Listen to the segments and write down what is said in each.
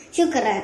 ശുക്രൻ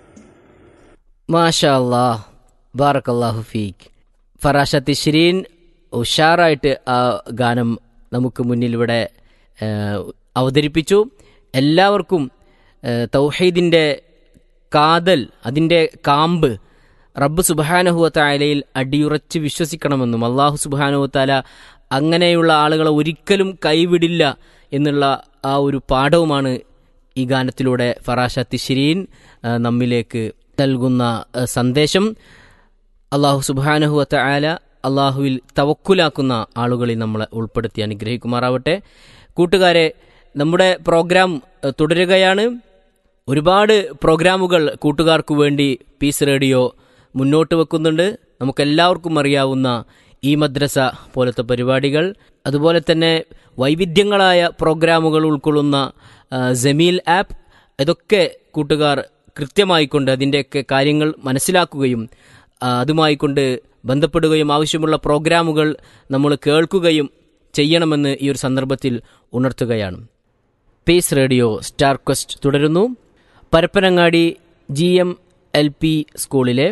മാഷാ അല്ലാ ബാറക്കല്ലാഹു ഫീക്ക് ഫറാഷ തിശ്രീൻ ഉഷാറായിട്ട് ആ ഗാനം നമുക്ക് മുന്നിൽ ഇവിടെ ആ, അവതരിപ്പിച്ചു എല്ലാവർക്കും ആ, തൗഹീദിൻ്റെ കാതൽ അതിൻ്റെ കാമ്പ് റബ്ബ് സുബാനഹുവത്തായാലയിൽ അടിയുറച്ച് വിശ്വസിക്കണമെന്നും അള്ളാഹു സുബാനുവത്താല അങ്ങനെയുള്ള ആളുകളെ ഒരിക്കലും കൈവിടില്ല എന്നുള്ള ആ ഒരു പാഠവുമാണ് ഈ ഗാനത്തിലൂടെ ഫറാഷ തിശ്രീൻ ആ, നമ്മിലേക്ക് നൽകുന്ന ആ, സന്ദേശം അള്ളാഹു സുബാനഹുവത്ത ആല അള്ളാഹുവിൽ തവക്കുലാക്കുന്ന ആളുകളിൽ നമ്മളെ ഉൾപ്പെടുത്തി അനുഗ്രഹിക്കുമാറാവട്ടെ കൂട്ടുകാരെ നമ്മുടെ പ്രോഗ്രാം ആ, തുടരുകയാണ് ഒരുപാട് പ്രോഗ്രാമുകൾ കൂട്ടുകാർക്ക് വേണ്ടി പീസ് റേഡിയോ മുന്നോട്ട് വെക്കുന്നുണ്ട് നമുക്കെല്ലാവർക്കും അറിയാവുന്ന ഈ മദ്രസ പോലത്തെ പരിപാടികൾ അതുപോലെ തന്നെ വൈവിധ്യങ്ങളായ പ്രോഗ്രാമുകൾ ഉൾക്കൊള്ളുന്ന ആ, ജമീൽ ആപ്പ് ഇതൊക്കെ കൂട്ടുകാർ കൃത്യമായിക്കൊണ്ട് അതിൻ്റെയൊക്കെ കാര്യങ്ങൾ മനസ്സിലാക്കുകയും ആ, അതുമായിക്കൊണ്ട് ബന്ധപ്പെടുകയും ആവശ്യമുള്ള പ്രോഗ്രാമുകൾ നമ്മൾ കേൾക്കുകയും ചെയ്യണമെന്ന് ഈ ഒരു സന്ദർഭത്തിൽ ഉണർത്തുകയാണ് പീസ് റേഡിയോ സ്റ്റാർ ക്വസ്റ്റ് തുടരുന്നു Parappanangadi G M L P സ്കൂളിലെ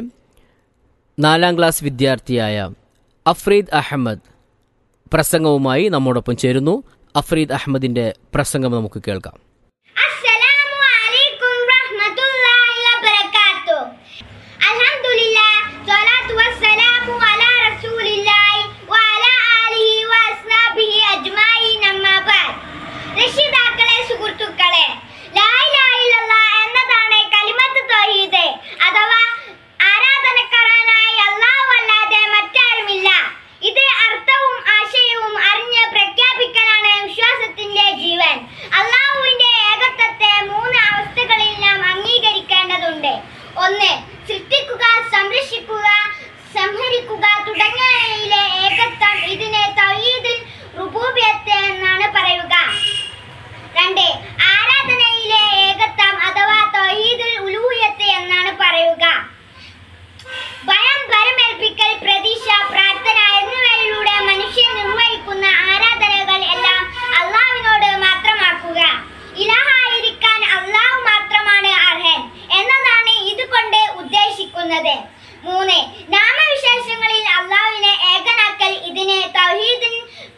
നാലാം ക്ലാസ് വിദ്യാർത്ഥിയായ അഫ്രീദ് അഹമ്മദ് പ്രസംഗവുമായി നമ്മോടൊപ്പം ചേരുന്നു അഫ്രീദ് അഹമ്മദിന്റെ പ്രസംഗം നമുക്ക് കേൾക്കാം അസ്സലാമു അലൈക്കും റഹ്മത്തുള്ളാഹി വബറകാത്തു അൽഹംദുലില്ലാ സ്വലാത്തു വസ്സലാമു അലാ റസൂലില്ലാഹി വഅലാ ആലിഹി വഅസ്ഹാബിഹി അജ്മഈൻ അമ്മാ ബഅദ് രക്ഷിതാക്കളെ സുഹൃത്തുക്കളെ ലാ ഇലാഹ ഇല്ലല്ലാഹ് എന്നതാണ് കലിമത്ത് തൗഹീദ് അഥവാ ആരാധനക്കാരനായി അല്ലാഹു അല്ലാതെ മറ്റാരുമില്ല ഇത് അർത്ഥവും ആശയവും അറിഞ്ഞ് പ്രഖ്യാപിക്കലാണ് വിശ്വാസത്തിന്റെ ജീവൻ അള്ളാഹുവിന്റെ ഏകത്വത്തെ മൂന്ന് അവസ്ഥകളിൽ നാം അംഗീകരിക്കേണ്ടതുണ്ട് ഒന്ന് സൃഷ്ടിക്കുക സംരക്ഷിക്കുക സംഹരിക്കുക തുടങ്ങിയവയിലെ ഏകത്വം ഇതിനെ തൗഹീദിൽ റുബൂബിയത്ത് എന്നാണ് പറയുക രണ്ട് ആരാധനയിലെ ഏകത്വം അഥവാ തൗഹീദുൽ ഉലൂഹിയത്ത് എന്നാണ് പറയുക ഭയം ഭരമേൽപ്പിക്കൽ പ്രതീക്ഷ പ്രാർത്ഥന എന്നിവയിലൂടെ മനുഷ്യൻ നിർവഹിക്കുന്ന ആരാധനകൾ എല്ലാം അള്ളാഹുവിനോട് മാത്രമാക്കുക ഇലഹായിരിക്കാൻ അള്ളാഹു മാത്രമാണ് അർഹൻ എന്നതാണ് ഇതുകൊണ്ട് ഉദ്ദേശിക്കുന്നത് മൂന്ന് നാമവിശേഷങ്ങളിൽ അള്ളാഹുവിനെ ഏകനാക്കൽ ഇതിനെ തൗഹീദിൻ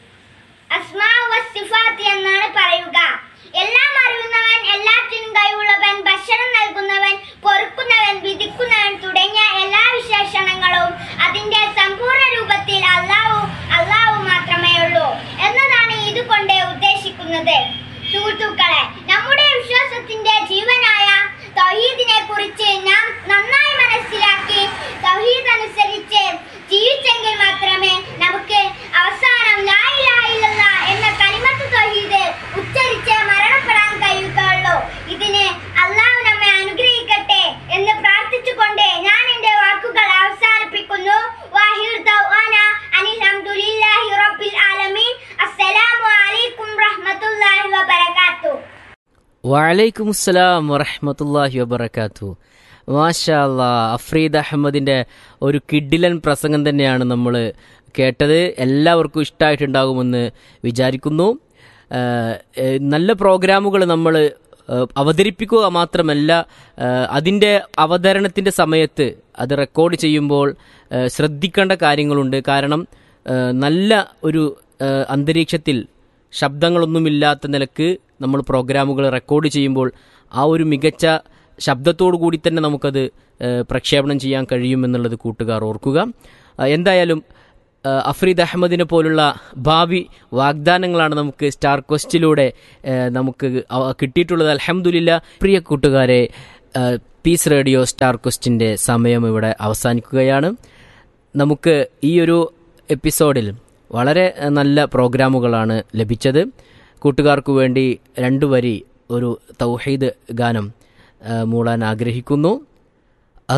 അസ്മാ വസിഫാത്ത് എന്നാണ് പറയുക എല്ലാം അറിയുന്നവൻ എല്ലാറ്റിനും കഴിവുള്ളവൻ ഭക്ഷണം നൽകുന്നവൻ പൊറുക്കുന്നവൻ വിധിക്കുന്നവൻ തുടങ്ങിയ എല്ലാ വിശേഷണങ്ങളും അതിന്റെ സമ്പൂർണ്ണ രൂപത്തിൽ അള്ളാഹു അള്ളാഹു മാത്രമേ ഉള്ളൂ എന്നതാണ് ഇതുകൊണ്ട് ഉദ്ദേശിക്കുന്നത് സുഹൃത്തുക്കളെ നമ്മുടെ വിശ്വാസത്തിന്റെ ജീവനായ തൗഹീദിനെ കുറിച്ച് നാം നന്നായി മനസ്സിലാക്കി തൗഹീദ് അനുസരിച്ച് ജീവിച്ചെങ്കിൽ മാത്രമേ നമുക്ക് അവസാനം ലാ ഇലാഹ ഇല്ലല്ലാഹ് എന്ന കലിമത്ത് തൗഹീദ് ഉച്ചരിച്ച് മരണപ്പെടാൻ കഴിയുകയുള്ളൂ ഇതിന് അള്ളാഹു നമ്മെ അനുഗ്രഹിക്കട്ടെ എന്ന് പ്രാർത്ഥിച്ചുകൊണ്ട് ഞാൻ എന്റെ വാക്കുകൾ അവസാനിപ്പിക്കുന്നു വാഹിർ ദൗആന അനിൽ ഹംദുലില്ലാഹി റബ്ബിൽ ആലമീൻ അസ്സലാമു അലൈക്കും റഹ്മത്തുള്ളാഹി വബറകാതുഹു വലൈക്കും അസ്സലാം വറഹമത്തല്ലാഹി വബർക്കാത്തു മാഷാ അല്ലാ അഫ്രീദ് അഹമ്മദിൻ്റെ ഒരു കിഡിലൻ പ്രസംഗം തന്നെയാണ് നമ്മൾ കേട്ടത് എല്ലാവർക്കും ഇഷ്ടമായിട്ടുണ്ടാകുമെന്ന് വിചാരിക്കുന്നു ആഹ് ഏഹ് നല്ല പ്രോഗ്രാമുകൾ നമ്മൾ ഏഹ് അവതരിപ്പിക്കുക മാത്രമല്ല ഏഹ് അതിൻ്റെ അവതരണത്തിൻ്റെ സമയത്ത് അത് റെക്കോർഡ് ചെയ്യുമ്പോൾ ഏഹ് ശ്രദ്ധിക്കേണ്ട കാര്യങ്ങളുണ്ട് കാരണം ഏഹ് നല്ല ഒരു ഏഹ് അന്തരീക്ഷത്തിൽ ശബ്ദങ്ങളൊന്നുമില്ലാത്ത നിലക്ക് നമ്മൾ പ്രോഗ്രാമുകൾ റെക്കോർഡ് ചെയ്യുമ്പോൾ ആ ഒരു മികച്ച ശബ്ദത്തോടു കൂടി തന്നെ നമുക്കത് ഏഹ്, പ്രക്ഷേപണം ചെയ്യാൻ കഴിയുമെന്നുള്ളത് കൂട്ടുകാർ ഓർക്കുക ആ, എന്തായാലും ആ, അഫ്രീദ് അഹമ്മദിനെ പോലുള്ള ഭാവി വാഗ്ദാനങ്ങളാണ് നമുക്ക് സ്റ്റാർ ക്വസ്റ്റിലൂടെ ഏഹ്, നമുക്ക് അവ- കിട്ടിയിട്ടുള്ളത് അലഹമുല്ല പ്രിയ കൂട്ടുകാരെ ആ, പീസ് റേഡിയോ സ്റ്റാർ ക്വസ്റ്റിൻ്റെ സമയം ഇവിടെ അവസാനിക്കുകയാണ് നമുക്ക് ഈ ഒരു എപ്പിസോഡിൽ വളരെ അഹ്, നല്ല പ്രോഗ്രാമുകളാണ് ലഭിച്ചത് കൂട്ടുകാർക്ക് വേണ്ടി രണ്ടു വരി ഒരു തൗഹീദ് ഗാനം അഹ്, മൂളാൻ ആഗ്രഹിക്കുന്നു